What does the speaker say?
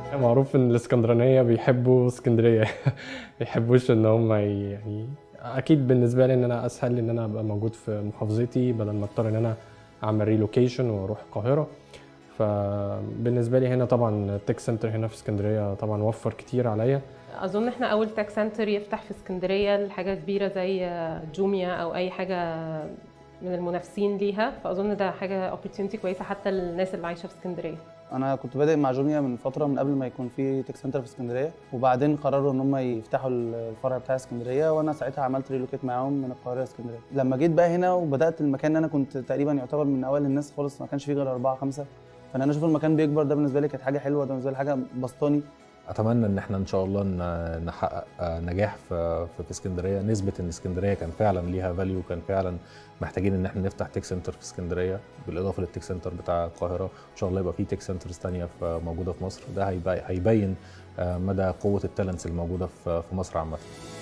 معروف ان الاسكندرانيه بيحبوا اسكندريه بيحبوش ان هم ي- يعني اكيد بالنسبه لي ان انا اسهل ان انا ابقى موجود في محافظتي بدل ما اضطر ان انا اعمل ريلوكيشن واروح القاهره فبالنسبه لي هنا طبعا التك سنتر هنا في اسكندريه طبعا وفر كتير عليا اظن احنا اول تاك سنتر يفتح في اسكندريه لحاجه كبيره زي جوميا او اي حاجه من المنافسين ليها فاظن ده حاجه opportunity كويسه حتى للناس اللي عايشه في اسكندريه انا كنت بادئ مع جوميا من فتره من قبل ما يكون في تك سنتر في اسكندريه وبعدين قرروا ان هم يفتحوا الفرع بتاع اسكندريه وانا ساعتها عملت ريلوكيت معاهم من القاهره لاسكندريه لما جيت بقى هنا وبدات المكان انا كنت تقريبا يعتبر من اوائل الناس خالص ما كانش فيه غير اربعه خمسه فان انا اشوف المكان بيكبر ده بالنسبه لي كانت حاجه حلوه ده بالنسبه لي حاجه بسطاني اتمنى ان احنا ان شاء الله ن- نحقق آه، نجاح في في في اسكندريه نثبت ان اسكندريه كان فعلا ليها فاليو كان فعلا محتاجين ان احنا نفتح تيك سنتر في اسكندريه بالاضافه للتيك سنتر بتاع القاهره ان شاء الله يبقى في تيك سنترز تانية في موجوده في مصر ده هيبي- هيبين آه، مدى قوه التالنتس الموجوده في في مصر عامه